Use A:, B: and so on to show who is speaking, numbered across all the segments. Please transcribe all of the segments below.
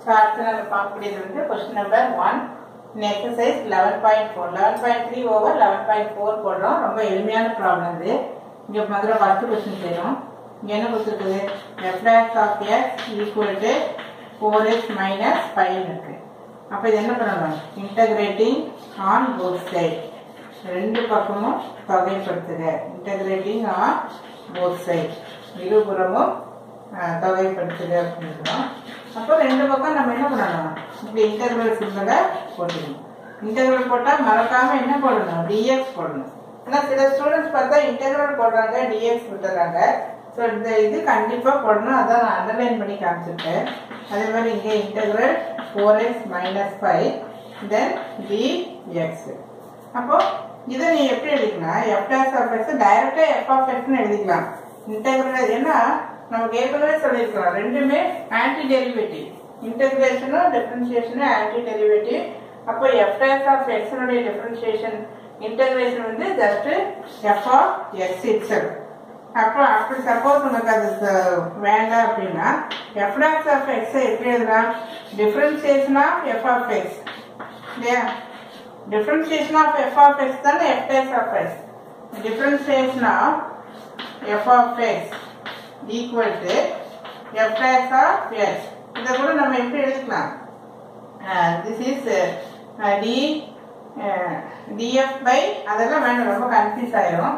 A: So அடுத்து நம்ம பார்க்கக்கூடியது வந்து question number one in exercise eleven point four eleven point three over eleven point four போடுறோம் ரொம்ப எளிமையான ப்ராப்ளம் இது இங்கே முதல்ல ஃபஸ்ட்டு கொஸ்டின் செய்யணும் இங்கே என்ன கொடுத்துருக்குது f dash of x equal to four x minus five இருக்கு அப்போ இது என்ன பண்ணணும் இன்டகிரேட்டிங் ஆன் போத் சைட் ரெண்டு பக்கமும் தொகைப்படுத்துக இன்டகிரேட்டிங் ஆன் போத் சைட் இருபுறமும் அஹ், தொகைப்படுத்துக அப்படின்றோம் அப்போ ரெண்டு பக்கம் நம்ம என்ன பண்ணணும் இப்படி இன்டர்வல் சிம்பிளை போட்டுக்கணும் இன்டர்வல் போட்டால் மறக்காம என்ன போடணும் டிஎக்ஸ் போடணும் ஏன்னா சில ஸ்டூடெண்ட்ஸ் பார்த்தா இன்டர்வல் போடுறாங்க டிஎக்ஸ் விட்டுறாங்க ஸோ இந்த இது கண்டிப்பாக போடணும் அதான் நான் அண்டர்லைன் பண்ணி காமிச்சிருக்கேன் அதே மாதிரி இங்கே interval four x minus five then dx அப்போ இதை நீ எப்படி எழுதிக்கலாம் எஃப் டேஸ் ஆஃப் எக்ஸ் டைரக்டா எஃப் ஆஃப் எக்ஸ்னு எழுதிக்கலாம் இன்டெகிரல் ஏன்னா நமக்கு ஏற்கனவே சொல்லியிருக்கிறோம் ரெண்டுமே ஆன்டி டெரிவேட்டிவ் இன்டெகிரேஷனும் டிஃபரன்ஷியேஷனும் ஆன்டி டெரிவேட்டிவ் அப்போ எஃப் டேஸ் ஆஃப் எக்ஸனுடைய டிஃபரன்ஷியேஷன் இன்டெகிரேஷன் வந்து just f of x itself அப்போ அப்படி சப்போஸ் உனக்கு அது ச- வேண்டாம் அப்படின்னா எஃப் டேஸ் ஆஃப் எக்ஸ் எப்படி எழுதலாம் differentiation of f of x இல்லையா differentiation of f of x then f dash of x. Differentiation of f of x equal to f dash of x. இதை கூட நம்ம எப்படி எழுதிக்கலாம் this is d df by அதெல்லாம் வேண்டாம் ரொம்ப confuse ஆயிரும்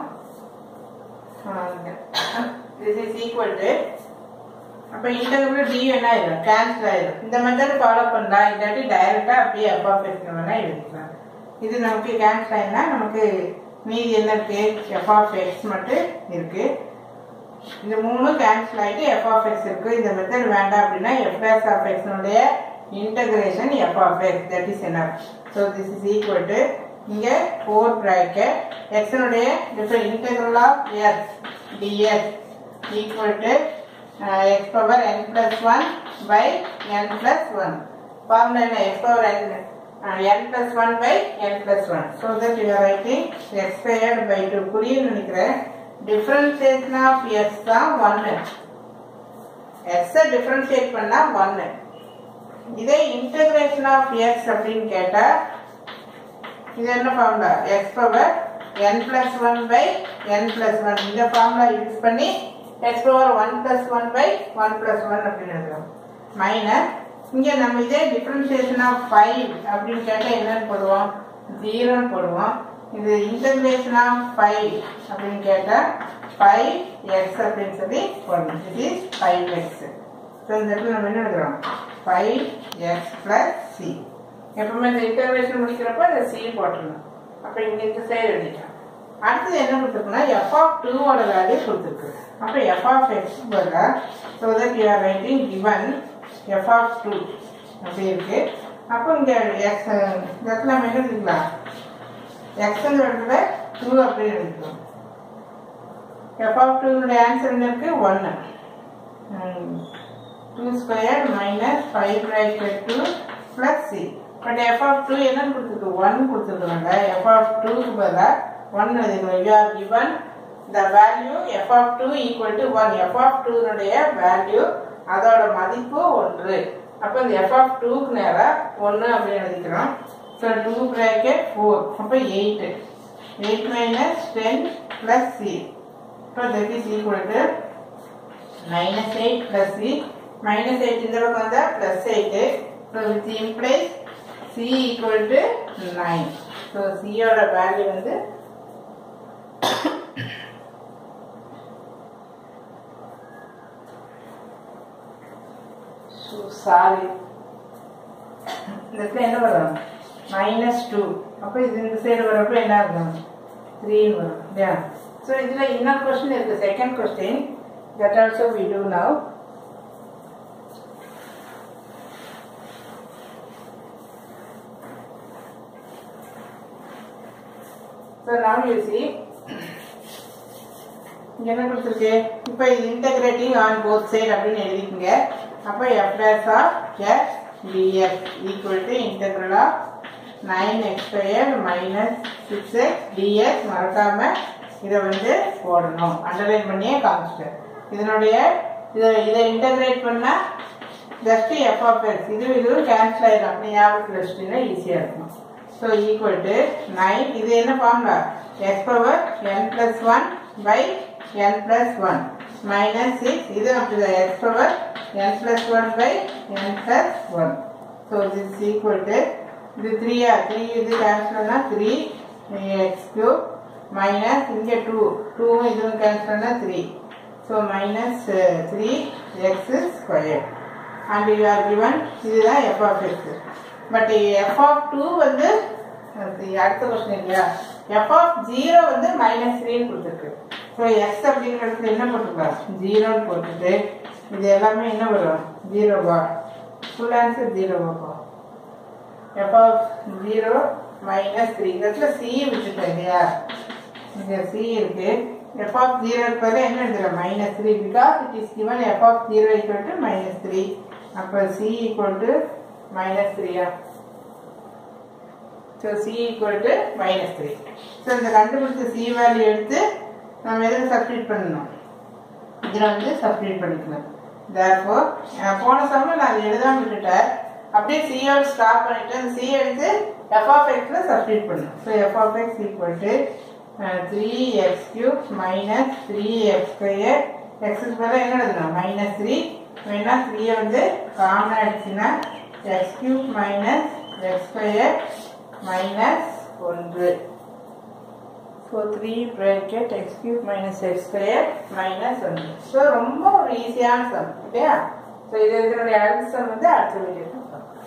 A: திஸ் இஸ் ஈக்குவல் டு அப்ப இன்டர்வல் டி என்ன ஆயிடும் கேன்சல் ஆயிடும் இந்த மெத்தட் ஃபாலோ பண்ணலாம் இல்லாட்டி டைரக்டா அப்படியே எஃப் ஆஃப் எக்ஸ் வேணா எழுதிக்கலாம் இது நமக்கு கேன்சல் ஆயினா நமக்கு மீதி என்ன இருக்கு எஃப் ஆஃப் எக்ஸ் மட்டும் இருக்கு இந்த மூணு கேன்சல் ஆயிட்டு எஃப் ஆஃப் எக்ஸ் இருக்கு இந்த மெத்தட் வேண்டாம் அப்படின்னா எஃப் டேஸ் ஆஃப் எக்ஸ்னுடைய integration f of x that is என்ன so this is equal to இங்க ஃபோர் பிராக்கெட் எக்ஸனுடைய different integral of x dx equal to x power n plus one by n plus one formula என்ன x power n n plus one by n plus one so that you are writing x squared by two புரியும்னு நினைக்கிறேன் differentiation of X தான் ஒன்று எக்ஸை differentiate பண்ணா ஒன்று இதே integration of X அப்படின்னு கேட்டா இது என்ன formula x power n plus one by n plus one இந்த ஃபார்முலா யூஸ் பண்ணி x power one plus one by one plus one அப்படின்னு எழுதுறோம் மைனஸ் இங்க நம்ம இதே டிஃபரன்சியேஷன் ஆஃப் ஃபைவ் அப்படின்னு கேட்டா என்னன்னு போடுவோம் ஜீரோன்னு போடுவோம் இது இன்டகிரேஷன் ஆஃப் ஃபைவ் அப்படின்னு கேட்டா ஃபைவ் எக்ஸ் அப்படின்னு சொல்லி போடணும் இது இஸ் ஃபைவ் எக்ஸ் ஸோ இந்த இடத்துல நம்ம என்ன எழுதுறோம் ஃபைவ் எக்ஸ் பிளஸ் சி எப்பவுமே இந்த இன்டர்வேஷன் முடிக்கிறப்ப இந்த சி போட்டுடணும் அப்போ இங்க இந்த சைடு எழுதிட்டோம் அடுத்தது என்ன கொடுத்துருக்குன்னா எஃப் ஆஃப் டூவோட வேல்யூ கொடுத்துருக்கு அப்போ எஃப் ஆஃப் எக்ஸ் பதிலாக so that you are writing given f of two அப்படி இருக்கு அப்போ இங்கே எக்ஸ் இந்த இடத்துல நம்ம என்ன எழுதிக்கலாம் எக்ஸ்ங்கிற இடத்துல டூ அப்படின்னு எழுதிக்கலாம் எஃப் ஆஃப் டூனுடைய ஆன்சர் என்ன இருக்கு ஒன்று two square minus five bracket two plus c but f of two என்ன கொடுத்துருக்கு ஒன் கொடுத்துருக்குறாங்க எஃப் ஆஃப் டூக்கு பதிலாக ஒன் எழுதிக்கணும் you are given the value f of two equal to one f of டூனுடைய வேல்யூ அதோட மதிப்பு ஒன்று அப்போ இந்த எஃப் ஆஃப் டூக்கு நேராக ஒன்று அப்படின்னு எழுதிக்கிறோம் ஸோ டூ ப்ராக்கெட் ஃபோர் அப்போ eight eight minus ten plus c இப்போ that is equal to minus eight plus c minus eight இந்த பக்கம் வந்தால் plus eight so with implies c equal to nine so சியோட வேல்யூ வந்து sorry இந்த இடத்துல என்ன வரும் மைனஸ் டூ அப்போ இது இந்த சைடு வரப்போ என்ன ஆகும் த்ரீன்னு வரும் இல்லையா ஸோ இதில் இன்னொரு கொஸ்டின் இருக்கு second question that also we do now so now you see இங்க என்ன கொடுத்துருக்கு இப்போ இது இன்டகிரேட்டிங் ஆன் போத் சைடு அப்படின்னு எழுதிக்கங்க அப்போ f dash of x dx equal to integral of nine x square minus six x dx மறக்காம இதை வந்து போடணும் அண்டர்லைன் பண்ணியே காமிச்சிட்டேன் இதனுடைய இதை இதை இன்டகிரேட் பண்ணா ஜஸ்ட் எஃப் ஆஃப் எக்ஸ் இது இதுவும் கேன்சல் ஆயிடும் அப்படி ஞாபகத்தில் வச்சுட்டீங்கன்னா ஈஸியாக இருக்கும் ஸோ ஈக்குவல் டு நைன் இது என்ன formula x power n plus one by n plus one minus six இது அப்படிதான் x power n plus one by n plus one so this equal to இது த்ரீயா த்ரீ இது கேன்சல்னா த்ரீ எக்ஸ் கியூப் மைனஸ் இங்கே two டூவும் இதுவும் கேன்சல்னா three so minus three x square and you are given இதுதான் f of x but f of two வந்து அது அடுத்த கொஸ்டின் இல்லையா எஃப் ஆஃப் ஜீரோ வந்து மைனஸ் த்ரீன்னு கொடுத்துருக்கு ஸோ எக்ஸ் அப்படிங்கிறதுல என்ன போட்டுக்கலாம் ஜீரோன்னு போட்டுட்டு இது எல்லாமே என்ன வரும் ஜீரோவா ஃபுல் ஆன்சர் ஜீரோவா f of zero minus three இடத்துல சி விட்டுட்டேன் இல்லையா இங்க சி இருக்கு எஃப் ஆஃப் ஜீரோ இருப்பதில் என்ன எழுதுறேன் minus three because it is given f of zero equal to minus three அப்போ சி ஈக்குவல் டு மைனஸ் த்ரீயா so c equal to minus three so இந்த கண்டுபிடிச்ச சி வேல்யூ எடுத்து நம்ம எதில் சப்ஸ்டியூட் பண்ணணும் இதில் வந்து சப்ஸ்டியூட் பண்ணிக்கணும் தேர்ஃபோ போன சமயம் நான் அதை எழுதாம விட்டுட்டேன் அப்படியே சியோட ஸ்டாப் பண்ணிட்டு அந்த சி எடுத்து எஃப் ஆஃப் எக்ஸ்ல சப்ஸ்டியூட் பண்ணணும் so f of x equal to three x cube minus three x square எக்ஸுக்கு பதிலாக என்ன எழுதணும் மைனஸ் த்ரீ வேணா த்ரீயை வந்து காமன் அடிச்சுன்னா x cube minus x square minus ஒன்று so three bracket x cube minus x square minus ஒன்று ஸோ ரொம்ப ஒரு ஈஸியான சம் இல்லையா ஸோ இது இதனுடைய அடுத்த சம் வந்து அடுத்த வீடியோ